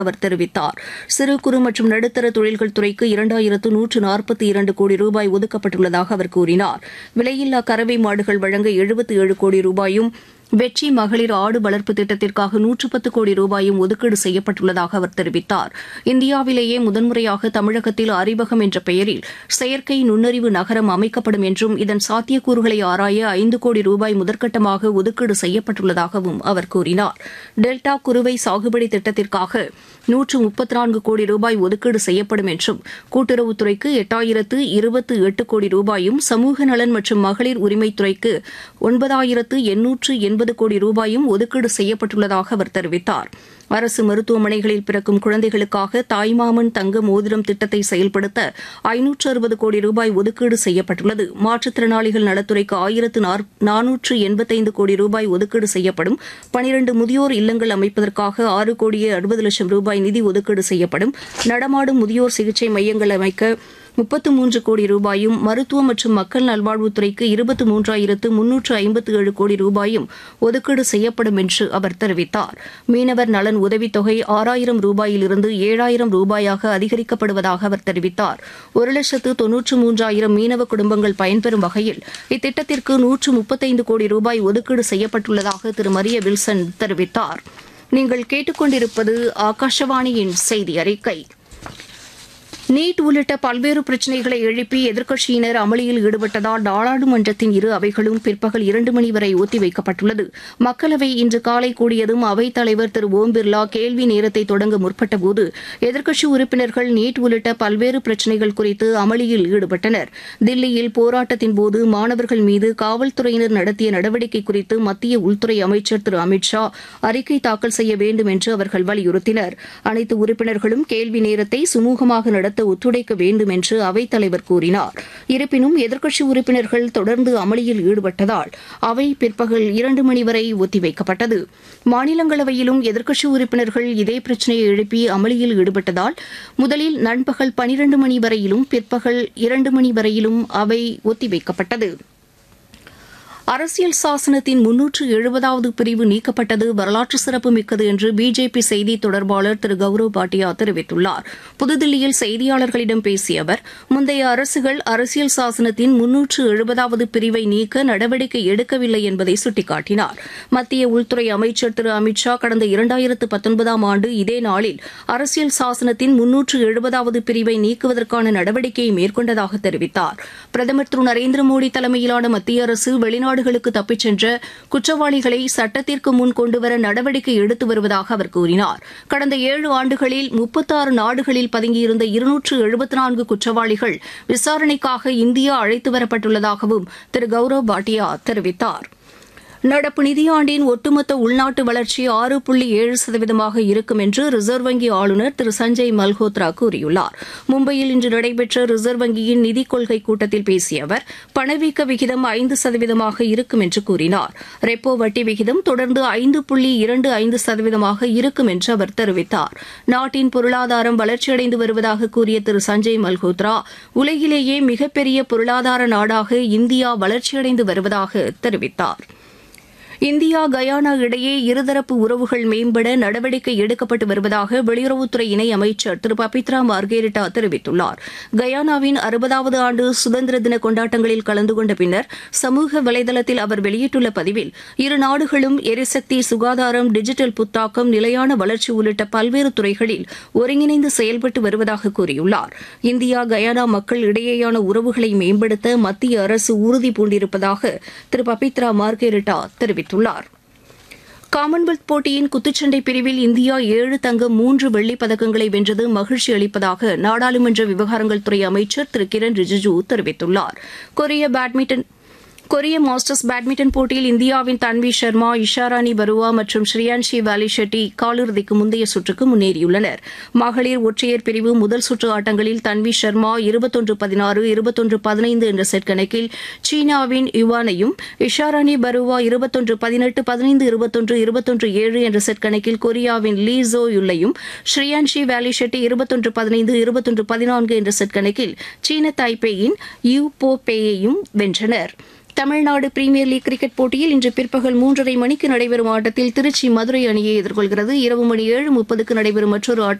அவர் தெரிவித்தார் சிறு குறு மற்றும் நடுத்தர தொழில்கள் துறைக்கு இரண்டாயிரத்து நூற்று நாற்பத்தி இரண்டு கோடி ரூபாய் ஒதுக்கப்பட்டுள்ளதாக அவர் கூறினார் விலையில்லா கறவை மாடுகள் வழங்க எழுபத்தி ஏழு கோடி ரூபாயும் வெற்றி மகளிர் ஆடு வளர்ப்பு திட்டத்திற்காக நூற்று பத்து கோடி ரூபாயும் ஒதுக்கீடு செய்யப்பட்டுள்ளதாக அவர் தெரிவித்தார் இந்தியாவிலேயே முதன்முறையாக தமிழகத்தில் அறிவகம் என்ற பெயரில் செயற்கை நுண்ணறிவு நகரம் அமைக்கப்படும் என்றும் இதன் சாத்தியக்கூறுகளை ஆராய ஐந்து கோடி ரூபாய் முதற்கட்டமாக ஒதுக்கீடு செய்யப்பட்டுள்ளதாகவும் அவர் கூறினார் டெல்டா குறுவை சாகுபடி திட்டத்திற்காக நூற்று முப்பத்தி நான்கு கோடி ரூபாய் ஒதுக்கீடு செய்யப்படும் என்றும் கூட்டுறவுத்துறைக்கு எட்டாயிரத்து இருபத்து எட்டு கோடி ரூபாயும் சமூக நலன் மற்றும் மகளிர் உரிமைத்துறைக்கு ஒன்பதாயிரத்து எண்ணூற்று எண்பது கோடி ரூபாயும் ஒதுக்கீடு செய்யப்பட்டுள்ளதாக அவர் தெரிவித்தார் அரசு மருத்துவமனைகளில் பிறக்கும் குழந்தைகளுக்காக தாய்மாமன் தங்க மோதிரம் திட்டத்தை செயல்படுத்த ஐநூற்று அறுபது கோடி ரூபாய் ஒதுக்கீடு செய்யப்பட்டுள்ளது மாற்றுத்திறனாளிகள் நலத்துறைக்கு ஆயிரத்து நானூற்று எண்பத்தைந்து கோடி ரூபாய் ஒதுக்கீடு செய்யப்படும் பனிரண்டு முதியோர் இல்லங்கள் அமைப்பதற்காக ஆறு கோடியே அறுபது லட்சம் ரூபாய் நிதி ஒதுக்கீடு செய்யப்படும் நடமாடும் முதியோர் சிகிச்சை மையங்கள் அமைக்க முப்பத்து மூன்று கோடி ரூபாயும் மருத்துவ மற்றும் மக்கள் நல்வாழ்வுத்துறைக்கு இருபத்து மூன்றாயிரத்து முன்னூற்று ஐம்பத்து ஏழு கோடி ரூபாயும் ஒதுக்கீடு செய்யப்படும் என்று அவர் தெரிவித்தார் மீனவர் நலன் உதவித்தொகை ஆறாயிரம் ரூபாயிலிருந்து ஏழாயிரம் ரூபாயாக அதிகரிக்கப்படுவதாக அவர் தெரிவித்தார் ஒரு லட்சத்து தொன்னூற்று மூன்றாயிரம் மீனவ குடும்பங்கள் பயன்பெறும் வகையில் இத்திட்டத்திற்கு நூற்று முப்பத்தைந்து கோடி ரூபாய் ஒதுக்கீடு செய்யப்பட்டுள்ளதாக திரு மரிய வில்சன் தெரிவித்தார் நீங்கள் கேட்டுக்கொண்டிருப்பது ஆகாஷவாணியின் செய்தி அறிக்கை நீட் உள்ளிட்ட பல்வேறு பிரச்சினைகளை எழுப்பி எதிர்க்கட்சியினர் அமளியில் ஈடுபட்டதால் நாடாளுமன்றத்தின் இரு அவைகளும் பிற்பகல் இரண்டு மணி வரை ஒத்திவைக்கப்பட்டுள்ளது மக்களவை இன்று காலை கூடியதும் அவைத் தலைவர் திரு ஓம் பிர்லா கேள்வி நேரத்தை தொடங்க முற்பட்டபோது எதிர்க்கட்சி உறுப்பினர்கள் நீட் உள்ளிட்ட பல்வேறு பிரச்சினைகள் குறித்து அமளியில் ஈடுபட்டனர் தில்லியில் போராட்டத்தின் போது மாணவர்கள் மீது காவல்துறையினர் நடத்திய நடவடிக்கை குறித்து மத்திய உள்துறை அமைச்சர் திரு அமித் ஷா அறிக்கை தாக்கல் செய்ய வேண்டும் என்று அவர்கள் வலியுறுத்தினர் அனைத்து உறுப்பினர்களும் கேள்வி நேரத்தை சுமூகமாக நடத்த ஒத்துழைக்க வேண்டும் என்று அவைத்தலைவர் கூறினார் இருப்பினும் எதிர்க்கட்சி உறுப்பினர்கள் தொடர்ந்து அமளியில் ஈடுபட்டதால் அவை பிற்பகல் இரண்டு மணி வரை ஒத்திவைக்கப்பட்டது மாநிலங்களவையிலும் எதிர்க்கட்சி உறுப்பினர்கள் இதே பிரச்சினையை எழுப்பி அமளியில் ஈடுபட்டதால் முதலில் நண்பகல் பனிரண்டு மணி வரையிலும் பிற்பகல் இரண்டு மணி வரையிலும் அவை ஒத்திவைக்கப்பட்டது அரசியல் சாசனத்தின் முன்னூற்று எழுபதாவது பிரிவு நீக்கப்பட்டது வரலாற்று சிறப்புமிக்கது என்று பிஜேபி செய்தி தொடர்பாளர் திரு கௌரவ் பாட்டியா தெரிவித்துள்ளார் புதுதில்லியில் செய்தியாளர்களிடம் பேசிய அவர் முந்தைய அரசுகள் அரசியல் சாசனத்தின் முன்னூற்று எழுபதாவது பிரிவை நீக்க நடவடிக்கை எடுக்கவில்லை என்பதை சுட்டிக்காட்டினார் மத்திய உள்துறை அமைச்சர் திரு அமித் ஷா கடந்த இரண்டாயிரத்து பத்தொன்பதாம் ஆண்டு இதே நாளில் அரசியல் சாசனத்தின் முன்னூற்று எழுபதாவது பிரிவை நீக்குவதற்கான நடவடிக்கையை மேற்கொண்டதாக தெரிவித்தார் பிரதமர் திரு நரேந்திர மோடி தலைமையிலான மத்திய அரசு வெளிநாடு நாடுகளுக்கு தப்பிச் சென்ற குற்றவாளிகளை சட்டத்திற்கு முன் கொண்டுவர நடவடிக்கை எடுத்து வருவதாக அவர் கூறினார் கடந்த ஏழு ஆண்டுகளில் முப்பத்தாறு நாடுகளில் பதுங்கியிருந்த இருநூற்று எழுபத்தி நான்கு குற்றவாளிகள் விசாரணைக்காக இந்தியா அழைத்து வரப்பட்டுள்ளதாகவும் திரு கௌரவ் பாட்டியா தெரிவித்தாா் நடப்பு நிதியாண்டின் ஒட்டுமொத்த உள்நாட்டு வளர்ச்சி ஆறு புள்ளி ஏழு சதவீதமாக இருக்கும் என்று ரிசர்வ் வங்கி ஆளுநர் திரு சஞ்சய் மல்ஹோத்ரா கூறியுள்ளார் மும்பையில் இன்று நடைபெற்ற ரிசர்வ் வங்கியின் நிதிக் கொள்கை கூட்டத்தில் பேசிய அவர் பணவீக்க விகிதம் ஐந்து சதவீதமாக இருக்கும் என்று கூறினார் ரெப்போ வட்டி விகிதம் தொடர்ந்து ஐந்து புள்ளி இரண்டு ஐந்து சதவீதமாக இருக்கும் என்று அவர் தெரிவித்தார் நாட்டின் பொருளாதாரம் வளர்ச்சியடைந்து வருவதாக கூறிய திரு சஞ்சய் மல்ஹோத்ரா உலகிலேயே மிகப்பெரிய பொருளாதார நாடாக இந்தியா வளர்ச்சியடைந்து வருவதாக தெரிவித்தாா் இந்தியா கயானா இடையே இருதரப்பு உறவுகள் மேம்பட நடவடிக்கை எடுக்கப்பட்டு வருவதாக வெளியுறவுத்துறை இணை அமைச்சர் திரு பபித்ரா மார்கேரிட்டா தெரிவித்துள்ளார் கயானாவின் அறுபதாவது ஆண்டு சுதந்திர தின கொண்டாட்டங்களில் கலந்து கொண்ட பின்னர் சமூக வலைதளத்தில் அவர் வெளியிட்டுள்ள பதிவில் இரு நாடுகளும் எரிசக்தி சுகாதாரம் டிஜிட்டல் புத்தாக்கம் நிலையான வளர்ச்சி உள்ளிட்ட பல்வேறு துறைகளில் ஒருங்கிணைந்து செயல்பட்டு வருவதாக கூறியுள்ளார் இந்தியா கயானா மக்கள் இடையேயான உறவுகளை மேம்படுத்த மத்திய அரசு உறுதி பூண்டிருப்பதாக திரு பபித்ரா மார்கேரிட்டா தெரிவித்தார் தெரிவித்துள்ளார் காமன்வெல்த் போட்டியின் குத்துச்சண்டை பிரிவில் இந்தியா ஏழு தங்கம் மூன்று வெள்ளிப் பதக்கங்களை வென்றது மகிழ்ச்சி அளிப்பதாக நாடாளுமன்ற விவகாரங்கள் துறை அமைச்சர் திரு கிரண் ரிஜிஜூ தெரிவித்துள்ளார் கொரிய பேட்மிண்டன் கொரிய மாஸ்டர்ஸ் பேட்மிண்டன் போட்டியில் இந்தியாவின் தன்வி சர்மா இஷாராணி பருவா மற்றும் ஸ்ரீயான்ஷி வாலி ஷெட்டி காலிறுதிக்கு முந்தைய சுற்றுக்கு முன்னேறியுள்ளனர் மகளிர் ஒற்றையர் பிரிவு முதல் சுற்று ஆட்டங்களில் தன்வி சர்மா இருபத்தொன்று பதினாறு இருபத்தொன்று பதினைந்து என்ற செட் கணக்கில் சீனாவின் யுவானையும் இஷாராணி பருவா இருபத்தொன்று பதினெட்டு பதினைந்து இருபத்தொன்று இருபத்தொன்று ஏழு என்ற செட் கணக்கில் கொரியாவின் லீ ஜோ யுல்லையும் ஸ்ரீயான்ஷி வேலி ஷெட்டி இருபத்தொன்று பதினைந்து இருபத்தொன்று பதினான்கு என்ற செட் கணக்கில் சீன தாய்பேயின் யூ போ பேயையும் வென்றனர் தமிழ்நாடு பிரீமியர் லீக் கிரிக்கெட் போட்டியில் இன்று பிற்பகல் மூன்றரை மணிக்கு நடைபெறும் ஆட்டத்தில் திருச்சி மதுரை அணியை எதிர்கொள்கிறது இரவு மணி ஏழு முப்பதுக்கு நடைபெறும் மற்றொரு ஆட்டத்தில்